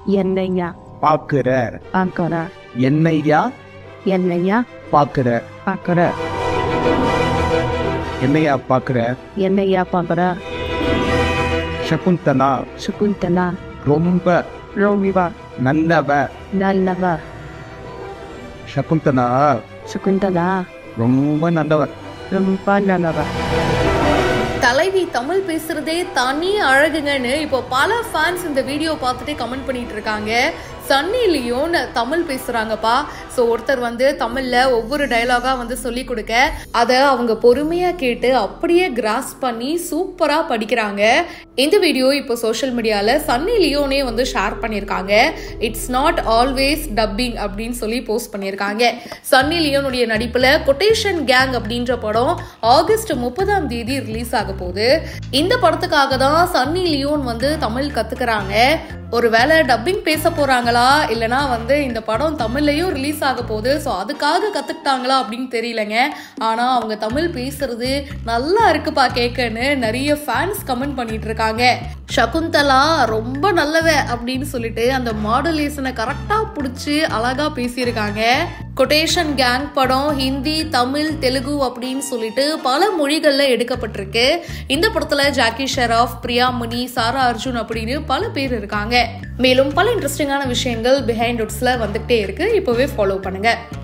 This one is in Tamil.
என்னையா பாக்குற பார்க்கற என்னையா என்னையா பாக்குற பார்க்கற என்னையா பாக்குற என்னையா பார்க்கற சகுந்தலா சுகுந்தலா ரொம்ப ரோமிவா நல்லவ நல்லவ சகுந்தலா சுகுந்தலா ரொம்ப நல்லவ ரொம்ப நல்லவ தலைவி தமிழ் பேசுறதே தனி அழகுங்கன்னு இப்போ பல ஃபேன்ஸ் இந்த வீடியோ பார்த்துட்டு கமெண்ட் பண்ணிட்டு இருக்காங்க சன்னி லியோன் தமிழ் பேசுறாங்கப்பா ஸோ ஒருத்தர் வந்து தமிழ்ல ஒவ்வொரு டயலாகா வந்து சொல்லி கொடுக்க அதை அவங்க பொறுமையா கேட்டு அப்படியே கிராஸ் பண்ணி சூப்பரா படிக்கிறாங்க இந்த வீடியோ இப்போ சோஷியல் மீடியால சன்னி லியோனே வந்து ஷேர் பண்ணியிருக்காங்க இட்ஸ் நாட் ஆல்வேஸ் டப்பிங் அப்படின்னு சொல்லி போஸ்ட் பண்ணியிருக்காங்க சன்னி லியோனுடைய நடிப்புல கொட்டேஷன் கேங் அப்படின்ற படம் ஆகஸ்ட் முப்பதாம் தேதி ரிலீஸ் ஆக போகுது இந்த படத்துக்காக தான் சன்னி லியோன் வந்து தமிழ் கத்துக்கிறாங்க ஒருவேளை டப்பிங் பேச போறாங்களா இல்லனா வந்து இந்த படம் தமிழ்லயும் ரிலீஸ் ஆக போகுது ஸோ அதுக்காக கத்துக்கிட்டாங்களா அப்படின்னு தெரியலங்க ஆனா அவங்க தமிழ் பேசுறது நல்லா இருக்குப்பா கேட்கன்னு நிறைய ஃபேன்ஸ் கமெண்ட் பண்ணிட்டு இருக்காங்க சகுந்தலா ரொம்ப நல்லவ அப்படின்னு சொல்லிட்டு அந்த மாடுலேஷனை கரெக்டா பிடிச்சி அழகா பேசியிருக்காங்க கொட்டேஷன் கேங் படம் ஹிந்தி தமிழ் தெலுங்கு அப்படின்னு சொல்லிட்டு பல மொழிகள்ல எடுக்கப்பட்டிருக்கு இந்த படத்துல ஜாக்கி ஷெராஃப் பிரியா முனி சாரா அர்ஜுன் அப்படின்னு பல பேர் இருக்காங்க மேலும் பல இன்ட்ரெஸ்டிங்கான விஷயங்கள் பிஹைண்ட் உட்ஸ்ல வந்துகிட்டே இருக்கு இப்போவே ஃபாலோ பண்ணுங்க